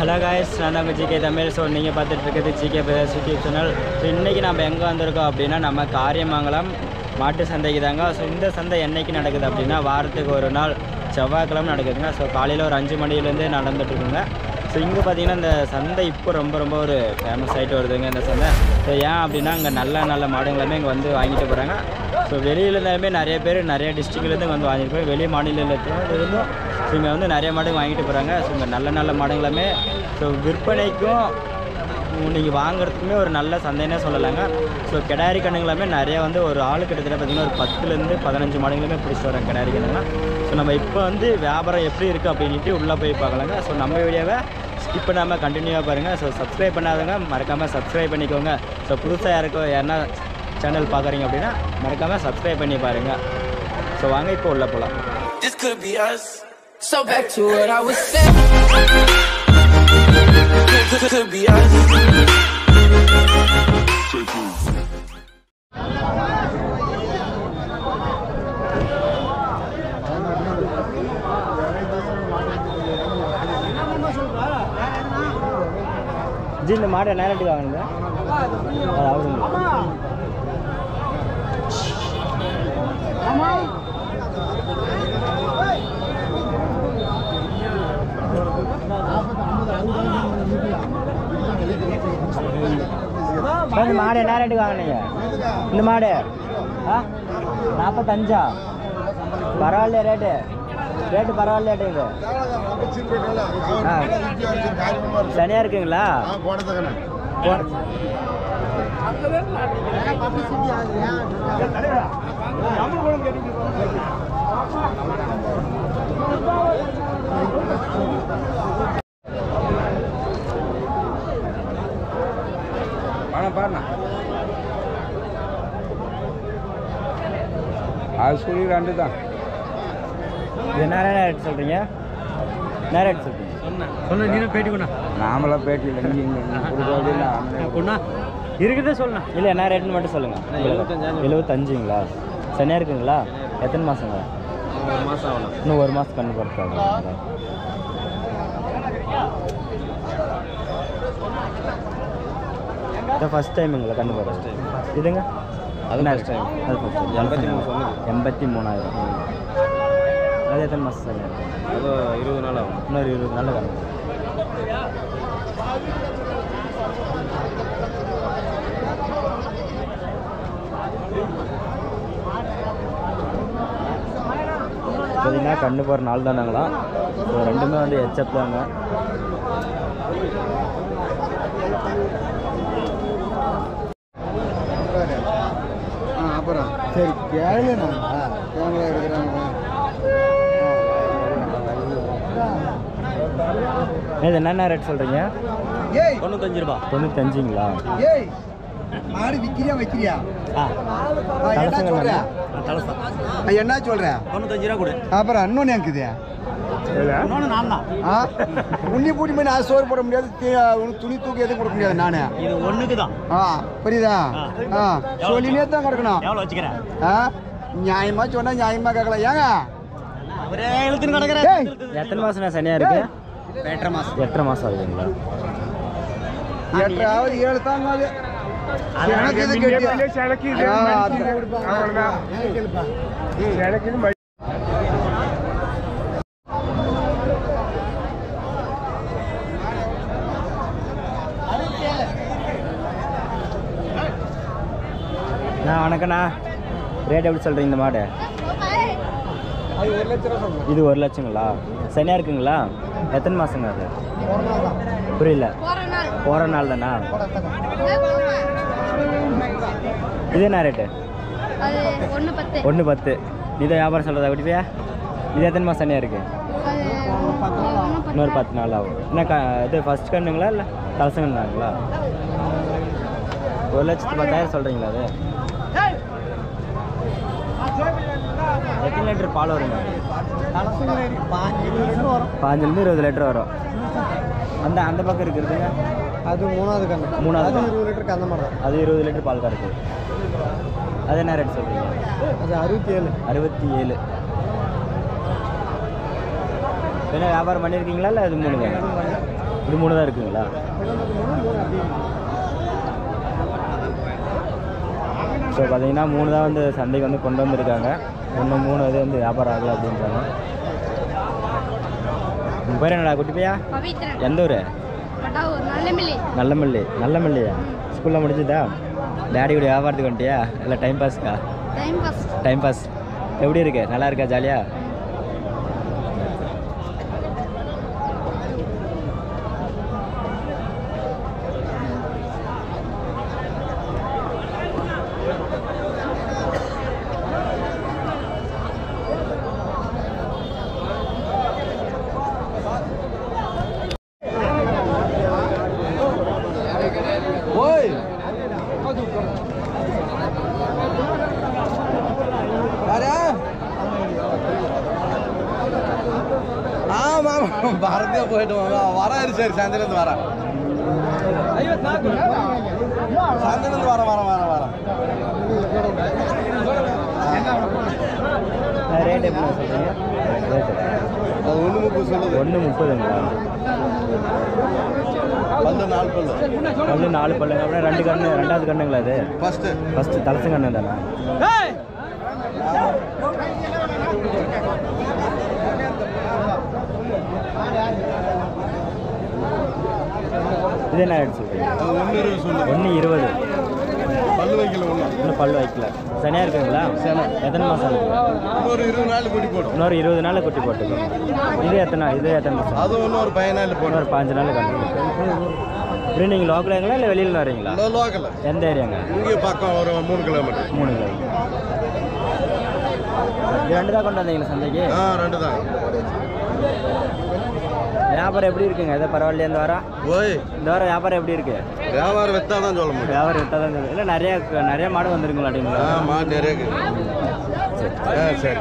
Hello guys நான் தான் GK Tamil so நீங்கள் பார்த்துட்டு இருக்கிறது GK brothers YouTube channel so இன்றைக்கி நம்ம எங்கே வந்திருக்கோம் அப்படின்னா நம்ம காரியமங்கலம் மாட்டு சந்தைக்கு தாங்க ஸோ இந்த சந்தை என்னைக்கு நடக்குது அப்படின்னா வாரத்துக்கு ஒரு நாள் செவ்வாய்க்கிழமை நடக்குதுங்க ஸோ காலையில் ஒரு அஞ்சு மணிலேருந்து நடந்துட்டுருக்குங்க ஸோ இங்கே பார்த்தீங்கன்னா இந்த சந்தை இப்போ ரொம்ப ரொம்ப ஒரு ஃபேமஸ் ஆகிட்டு வருதுங்க இந்த சந்தை ஸோ ஏன் அப்படின்னா இங்கே நல்ல நல்ல மாடுங்களுமே இங்கே வந்து வாங்கிட்டு போகிறாங்க ஸோ வெளியிலேருந்துமே நிறைய பேர் நிறைய டிஸ்ட்ரிக்ட்லேருந்து இங்கே வந்து வாங்கிட்டு போய் வெளி மாநிலத்தில் இருந்தும் ஸோ இங்கே வந்து நிறைய மாடு வாங்கிட்டு போகிறாங்க ஸோ இங்கே நல்ல நல்ல மாடுங்களுமே ஸோ விற்பனைக்கும் நீங்கள் வாங்குறதுக்குமே ஒரு நல்ல சந்தைன்னே சொல்லலாங்க ஸோ கிடாரி கண்ணுங்களுமே நிறைய வந்து ஒரு ஆள் கிட்டத்தட்ட பார்த்திங்கன்னா ஒரு பத்துலேருந்து பதினஞ்சு மாடுங்களுமே பிடிச்சிட்டு வராங்க கிடாரி கண்ணுங்களாம் ஸோ நம்ம இப்போ வந்து வியாபாரம் எப்படி இருக்குது அப்படின்ட்டு உள்ளே போய் பார்க்கலாங்க ஸோ நம்ம வீடியோவை ஸ்கிப் பண்ணாமல் கண்டினியூவாக பாருங்கள் ஸோ சப்ஸ்கிரைப் பண்ணாதவங்க மறக்காமல் சப்ஸ்கிரைப் பண்ணிக்கோங்க ஸோ புதுசாக யாருக்கோ யாருன்னா சேனல் பார்க்குறீங்க அப்படின்னா மறக்காமல் சப்ஸ்கிரைப் பண்ணி பாருங்கள் ஸோ வாங்க இப்போ உள்ளே போகலாம் This could be us. So back to what I was saying. Could, could be us. ஜி இந்த மாடை நேரட்டுக்கு வாங்குங்க அது அவருங்க இந்த மாடு என்ன ரேட்டுக்கு வாங்கினீங்க இந்த மாடு ஆ நாற்பத்தஞ்சா பரவாயில்லையா ரேட்டு ரேட்டு பரவாயில்லையாட்டு இது ஆ தனியாக இருக்குங்களா போ- பணம் பாருண்ணா அது சொல்லி ரெண்டு தான் இது என்ன ரேட் சொல்கிறீங்க என்ன ரேட் சொல்கிறீங்க சொல்லு நீனும் பேட்டி கொண்டா நாமளாம் பேட்டி இல்லை நீங்கள் கொண்டா இருக்குதே சொல்லு இல்லை என்ன ரேட்னு மட்டும் சொல்லுங்கள் எழுபத்தஞ்சுங்களா சனியாக இருக்குங்களா எத்தனை மாதங்க மாதம் ஆகலாம் இன்னும் ஒரு மாதம் கண்ணு பொறுத்தாங்களா இதான் ஃபஸ்ட் டைமுங்களா கண்ணு போடுறது இதுங்க அது என்ன first time. அது ஃபஸ்ட் டைம் எண்பத்தி மூணு சொன்னது. எண்பத்தி மூணாயிரம் அது எத்தனை மாதம் சனியாக இருக்கு அது இருபது நாள் ஆகும் இன்னொரு இருபது நாள் கண்ணு பார்த்தீங்கன்னா கண்ணு போகிற நாள் தானாங்களாம் ஸோ ரெண்டுமே வந்து ஹெச்எப் தாங்க அப்புறம் சரி கேளுங்க கேமரா எடுக்கிறாங்க இது என்னென்ன ரேட் சொல்கிறீங்க ஏய் தொண்ணூத்தஞ்சு ரூபா தொண்ணூத்தஞ்சுங்களா ஏய் மாடு விக்கிறியா வைக்கிறியா ஆ ஆ, என்ன சொல்ற தலசா ஆ, என்ன சொல்ற தொண்ணூத்தஞ்சு ரூபா கொடு அப்புறம் இன்னொன்று இருக்குது இன்னொன்று நான் தான் ஆ உன்னி பூட்டி போய் நான் சோறு போட முடியாது தீ- உனக்கு துணி தூக்கி எதுவும் கொடுக்க முடியாது நானு இது ஒன்றுக்கு தான் ஆ புரியுதா ஆ சொல்லினே தான் கொடுக்கணும் எவ்வளோ வச்சுக்கிறேன் ஆ நியாயமா சொன்னா நியாயமா கேட்கலாம் ஏங்க அவரே எழுத்துன்னு கிடக்குற ஏய் எத்தனை மாதம் சனியாக இருக்கு எட்டரை மாதம் எட்டரை மாதம் ஆகுதுங்களா எட்டாவது ஏழு தாங்க அது எனக்கு இது கெட்டியா ஆ, அதான். அண்ணா வணக்கண்ணா ரேட் எப்படி சொல்கிறீங்க இந்த மாடு இது ஒரு லட்சங்களா சனியாக இருக்குங்களா எத்தனை மாதங்க அது புரியல போகிற நாள் தானா இது என்ன ரேட்டு அது ஒன்று பத்து ஒன்று பத்து நீ தான் வியாபாரம் சொல்கிறதா விட்டுவியா இது எத்தனை மாதம் சனியாக இருக்குது அது ஒன்று இன்னொரு பத்து நாள் ஆகும் என்ன க இது ஃபஸ்ட் கண்ணுங்களா இல்லை கலசங்கண்ணாங்களா ஒரு லட்சத்து பத்தாயிரம் சொல்கிறீங்களா அது எத்தனை லிட்டர் பால் வருங்க பாஞ்சிலேருந்து இருபது லிட்டர் வரும் அந்த அந்த பக்கம் இருக்கிறதுங்க அது மூணாவது கண்ணு மூணாவது அது கண்ணு. இருபது லிட்டருக்கு அந்த மாதிரி தான் அது இருபது லிட்டர் பால் கறக்கு அது என்ன ரேட் சொல்கிறீங்க அது அறுபத்தி ஏழு அறுபத்தி ஏழு என்ன வியாபாரம் பண்ணியிருக்கீங்களா இல்லை இது மூணு தான் இது மூணு தான் இருக்குங்களா ஸோ பார்த்தீங்கன்னா மூணு தான் வந்து சந்தைக்கு வந்து கொண்டு வந்திருக்காங்க இன்னும் மூணு இது வந்து வியாபாரம் ஆகலை அப்படின்றாங்க உங்கள் பேர் என்னடா குட்டி பையா பவித்ரன் எந்த ஊர் பட்டாவூர் நல்லமில்லி நல்லமல்லி நல்லமல்லியா ஸ்கூலில் முடிஞ்சுதா டேடி கூட வியாபாரத்துக்கு வந்துட்டியா இல்லை டைம் பாஸ்க்கா டைம் பாஸ் டைம் பாஸ் எப்படி இருக்கு நல்லா இருக்கா ஜாலியா ஓய் யாரா ஆமா ஆமா பாரதியா போயிட்டு வரேன் சரி சாயந்தரம் வரேன் சாயந்தரம் வரேன் வரேன் வரேன் வரேன் ரேட் எப்படி சொல்கிறீங்க ரேட்டு அது ஒன்று முப்பது சொல்லுது ஒன்று முப்பதுங்களா பல்லு நாலு பல்லு வந்து நாலு பல்லுங்க அப்புறம் ரெண்டு கண்ணு ரெண்டாவது கண்ணுங்களா அது ஃபர்ஸ்ட் ஃபஸ்ட்டு தலசு கண்ணு தானே இது என்ன ரேட் சொல்கிறீங்க அது ஒன்று இருபது சொல்லுது ஒன்று இருபது பல்லு வைக்கல ஒன்று இன்னும் பல்லு வைக்கல சனியாக இருக்குங்களா எத்தனை மாதம் இருக்குங்க இன்னொரு இருபது நாள் குட்டி போடும் இன்னொரு இருபது நாள் குட்டி போட்டுக்கோங்க இது எத்தனை இது எத்தனை மாதம் அது ஒன்று ஒரு பதினாலு நாள் போடும் இன்னொரு பாஞ்சு நாள் கண்டு இப்படி நீங்கள் லோக்கலுங்களா இல்லை வெளியில் வரீங்களா லோக்கல் எந்த ஏரியாங்க இங்கே பக்கம் ஒரு மூணு கிலோமீட்டர் மூணு கிலோ இது ரெண்டு தான் கொண்டு வந்தீங்களா சந்தைக்கு ஆ ரெண்டு தான் வியாபாரம் எப்படி இருக்குங்க எதை பரவாயில்லையா இந்த வாரம் ஓய் இந்த வாரம் வியாபாரம் எப்படி இருக்கு வியாபாரம் வித்தா தான் சொல்ல முடியும் வியாபாரம் விட்டா தான் தெரியும். இல்லை நிறைய நிறைய மாடு வந்துருங்களா ஆ அப்படிங்களா மாட்டு நிறைய இருக்குது. ஆ சரி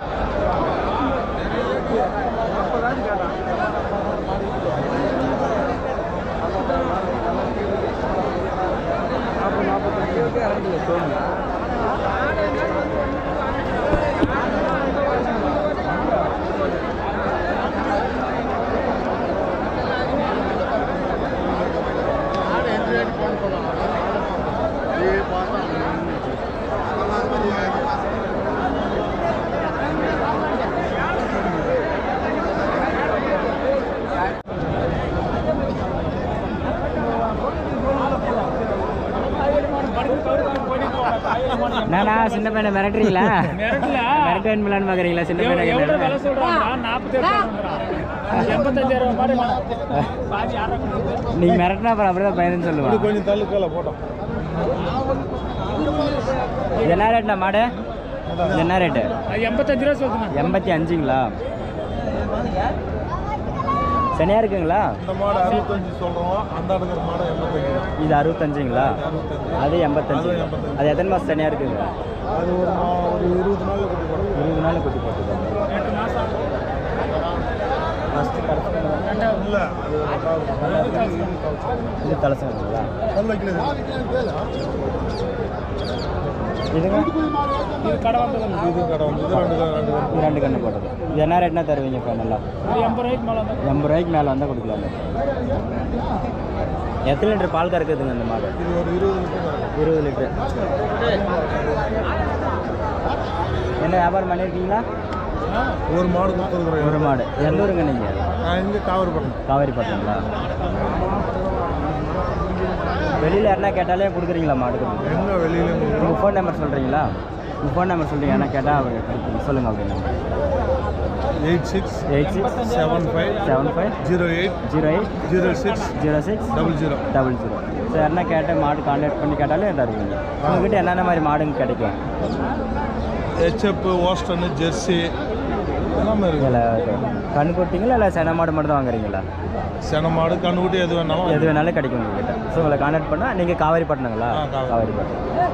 நானா சின்ன பையனை மிரட்டுறீங்களா மிரட்டு வேணுமில்லான்னு பார்க்குறீங்களா சின்ன பையனை நீங்க மிரட்டினா அப்புறம் அப்படிதான் பையன் சொல்லுவாங்க கொஞ்சம் தள்ளுக்கல போட்டோம் இது என்ன ரேட்ண்ணா மாடு இது என்ன ரேட்டு எண்பத்தஞ்சு ரூபா சொல்லுங்க எண்பத்தி அஞ்சுங்களா சனியாக இருக்குங்களா இந்த மாடு அறுபத்தஞ்சு சொல்கிறோம் அந்த இடத்துல மாடு எண்பத்தஞ்சு இது அறுபத்தஞ்சுங்களா அது எண்பத்தஞ்சு அது எத்தனை மாதம் சனியாக இருக்குங்க அது ஒரு மா- ஒரு இருபது நாளில் குட்டி போடும் இருபது நாள் குட்டி போட்டுருக்காங்க ஃபஸ்ட்டு இல்லை அது ரெண்டாவது இது தலைசங்களா பல் வைக்கல இதுங்க இது கடை வந்தது இது கடை வந்து இது ரெண்டு கடை ரெண்டு கடை இது ரெண்டு கண்ணு போட்டது இது என்ன ரேட்னா தருவீங்க ஃபைனலாக ஒரு எண்பது ரூபாய்க்கு மேலே வந்து எண்பது ரூபாய்க்கு மேலே வந்தால் கொடுக்கலாம் எத்தனை லிட்டர் பால் கறக்குதுங்க இந்த மாடு இது ஒரு இருபது லிட்டர் இருபது லிட்டர் என்ன வியாபாரம் பண்ணியிருக்கீங்களா ஒரு மாடு கொடுத்துருக்குறேன் ஒரு மாடு எந்த ஊருங்க நீங்கள் நான் இங்கே காவிரிப்பட்டினம் காவேரிப்பட்டினங்களா வெளியில் யாருனா கேட்டாலே கொடுக்குறீங்களா மாடு எங்கே வெளியில உங்கள் ஃபோன் நம்பர் சொல்கிறீங்களா உங்கள் ஃபோன் நம்பர் சொல்கிறீங்க யாரா கேட்டால் அவர் கொடுப்பீங்க சொல்லுங்கள் அப்படின்னா eight six eight six seven five seven five zero eight zero eight zero six zero six double zero double zero so யாருனா கேட்டால் மாடு கான்டாக்ட் பண்ணி கேட்டாலே தருவீங்க உங்ககிட்ட என்னென்ன மாதிரி மாடுங்க கிடைக்கும் ஹெச்எப் ஓஸ்டனு ஜெர்சி எல்லாமே இருக்கு இதில் கண் கொட்டிங்களா இல்லை சென மாடு மட்டும் தான் வாங்குறீங்களா சென மாடு கண்ணுக்குட்டி எது வேணாலும் எது வேணாலும் கிடைக்கும் உங்ககிட்ட ஸோ உங்களை கான்டாக்ட் பண்ணால் நீங்கள் காவேரிப்பட்டினங்களா ஆ, காவேரி. காவேரிப்பட்டினம்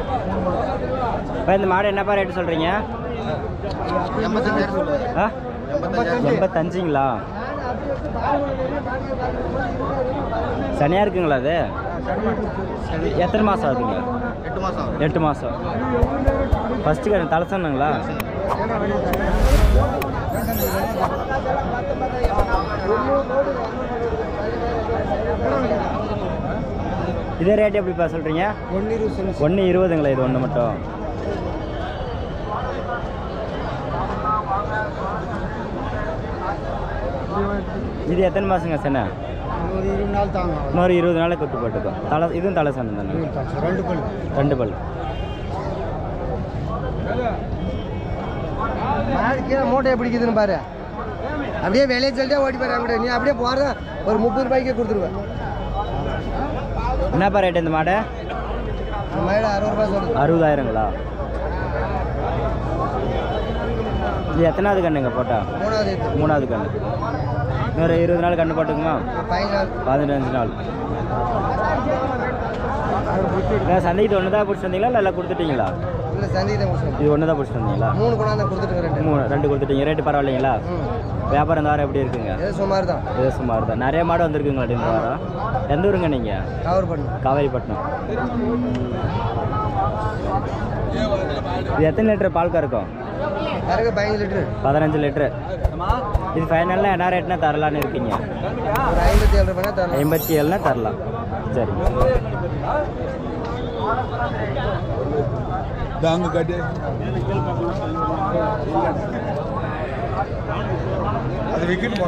இப்போ இந்த மாடு என்னப்பா ரேட்டு சொல்கிறீங்க ஆ எண்பத்தஞ்சுங்களா சனியாக இருக்குங்களா அது எத்தனை மாதம் ஆகுதுங்க எட்டு மாசம் எட்டு மாதம் ஃபஸ்ட்டு கடன் தலை சொன்னாங்களா இதே ரேட் எப்படிப்பா சொல்கிறீங்க ஒன்று இருபது ஒன்று இருபதுங்களா இது ஒன்று மட்டும் இது எத்தனை மாதங்க சென்னை ஒரு இருபது நாள் தாங்க இன்னொரு இருபது நாளைக்கு குத்து போட்டுக்கும் தலை இதுவும் தலை சண்டை தானே ரெண்டு பல் ரெண்டு பல் மாடு கீழே மூட்டையை பிடிக்குதுன்னு பாரு அப்படியே வெளியே சொல்லிட்டே ஓடி போயிரு அங்கிட்ட நீ அப்படியே போகிற ஒரு முப்பது ரூபாய்க்கு கொடுத்துருவேன் என்னப்பா ரேட் இந்த மாடை இந்த மாடு அறுபது ரூபாய் சொல்லுது அறுபதாயிரங்களா இது எத்தனாவது கண்ணுங்க போட்டா மூணாவது எட்டு மூணாவது கண்ணு இன்னொரு இருபது நாள் கண்ணு போட்டுக்குமா பதினஞ்சு நாள் பதினஞ்சு நாள் நான் சந்தைக்கு ஒன்று தான் பிடிச்சி வந்தீங்களா இல்லை எல்லாம் கொடுத்துட்டீங்களா இல்லை சந்தீதம் முடிச்சோம் இது ஒன்று தான் பிடிச்சி வந்தீங்களா மூணு கொண்டாந்து கொடுத்துட்டு ரெண்டு மூணு ரெண்டு கொடுத்துட்டீங்க ரேட்டு பரவாயில்லைங்களா ம் வியாபாரம் இந்த வாரம் எப்படி இருக்குங்க ஏதோ சுமார் தான் இது சுமார் தான் நிறைய மாடு வந்திருக்குங்களா இந்த வாரம் எந்த ஊருங்க நீங்கள் கவர் பண்ணு காவேரிப்பட்டினம் இது எத்தனை லிட்டர் பால் கறக்கும் கறக்க பதினஞ்சு லிட்டரு பதினஞ்சு லிட்டரு இது ஃபைனலாக என்ன ரேட்னா தரலான்னு இருக்கீங்க ஒரு ஐம்பத்தி ஏழு ரூபாய் தரலாம் எண்பத்தி ஏழுனா தரலாம் சரி தாங்க கட்டி அது விக்கெட்